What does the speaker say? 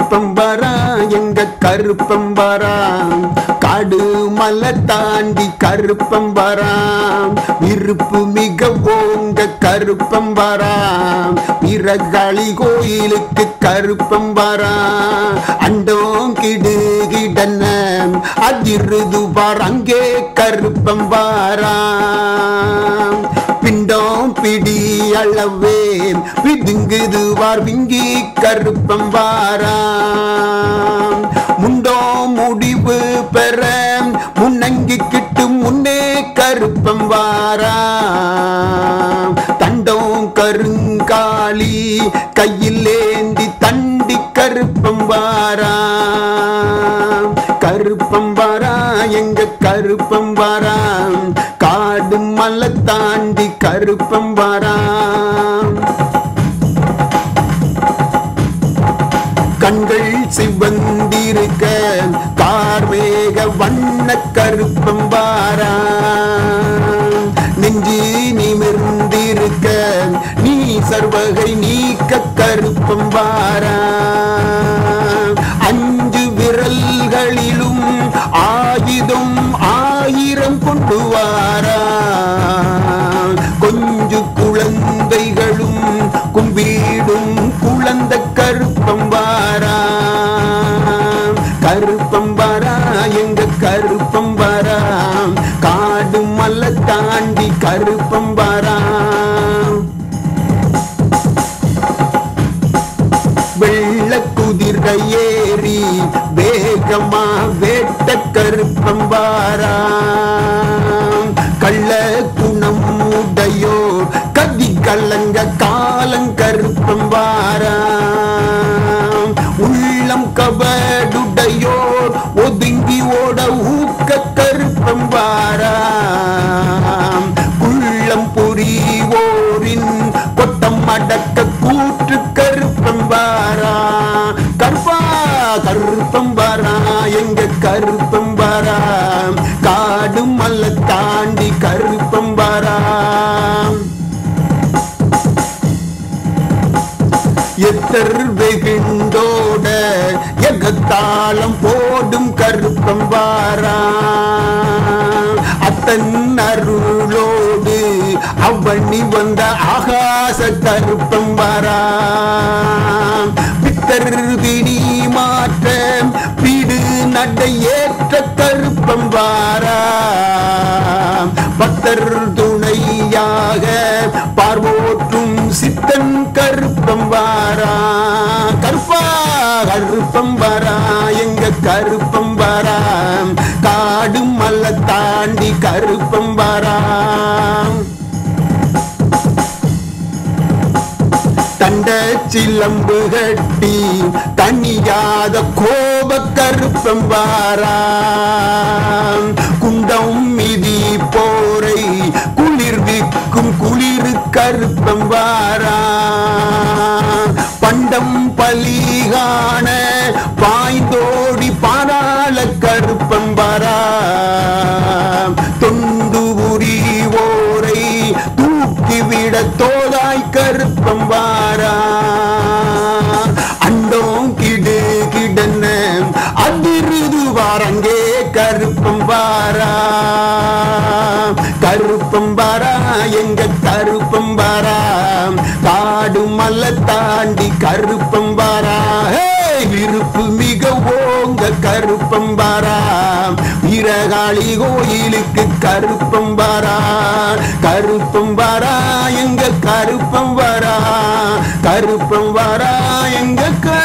கருப்பம் வரா எங்க கருப்பம் வரா காடு மலை தாண்டி கருப்பம் வரா விருப்பு மிக ஓங்க கருப்பம் வரா விறகாளி கோயிலுக்கு கருப்பம் வரா அண்டோம் கிடு கிடன அதிருது பார் அங்கே கருப்பம் வாரா பிண்டோம் பிடி அளவே விதுங்குது வார் விங்கி கருப்பம் வாரா முண்டோ முடிவு பெற முன்னங்கி கிட்டு முன்னே கருப்பம் வாரா தண்டோம் கருங்காலி கையில் ஏந்தி தண்டி கருப்பம் வாரா கருப்பம் வாரா எங்க கருப்பம் வாரா காடு மலை தாண்டி கருப்பம் வாரா கண்கள் சிவந்திருக்க கார்மேக வண்ண கருப்பம் வாரா நெஞ்சி நிமிர்ந்திருக்க நீ சர்வகை நீக்க கருப்பம் வாரா அஞ்சு விரல்களிலும் ஆயுதம் ஆயிரம் கொண்டு வாரா கொஞ்சு குழந்தைகளும் கும்பிடும் குழந்தை கருப்பம் வாரா கருப்பம் வாரா எங்க கருப்பம் வாரா காடு மலை தாண்டி கருப்பம் வாரா வெள்ள குதிரை ஏறி வேகமா வேட்ட கருப்பம் வாரா கள்ள குணம் உடையோர் கதி கலங்க காலங்கருப்பம் வாரா உள்ளம் கபடுடையோர் ஒதுங்கி ஓட ஊக்க கருப்பம் வாரா குள்ளம் புரிவோரின் கொட்டம் அடக்க கூற்று கருப்பம் வாரா கருப்பா கருப்பம் வாரா எங்க கருப்பம் வாரா காடு மல்ல தாண்டி கருப்பம் வாரா எத்தர் வெகுண்டோட எகத்தாளம் போடும் கருப்பம் வாரா அத்தன் அருளோடு அவனி வந்த ஆகாச கருப்பம் வாரா பித்தர் பிடி மாற்ற பிடு நடை ஏற்ற கருப்பம் வாரா பக்தர் துணையாக பார்வோற்றும் சித்தன் கருப்பம் வாரா கருப்பா கருப்பம் வாரா எங்க கருப்பம் வாரா காடு மலை தாண்டி கருப்பம் வாரா தண்ட சிலம்பு கட்டி தனியாத கோப கருப்பம் வாரா குண்டம் மிதி போரை குளிர்விக்கும் குளிர் கருப்பம் வாரா பண்டம் பலிகான பாய்ந்தோடி பாராள கருப்பம் வாரா தொண்டு புரிவோரை தூக்கிவிட தோதாய் கருப்பம் வாரா அண்டோம் கிடு கிடன அதிருது வாரங்கே கருப்பம் வாரா கருப்பம் வாரா எங்க கருப்பம் வாரா காடு மலை தாண்டி கருப்பம் வாரா ஹே! விருப்பு மிக ஓங்க கருப்பம் வாரா வீரகாளி கோயிலுக்கு கருப்பம் வாரா கருப்பம் வாரா எங்க கருப்பம் வாரா கருப்பம் வாரா எங்க கருப்பம்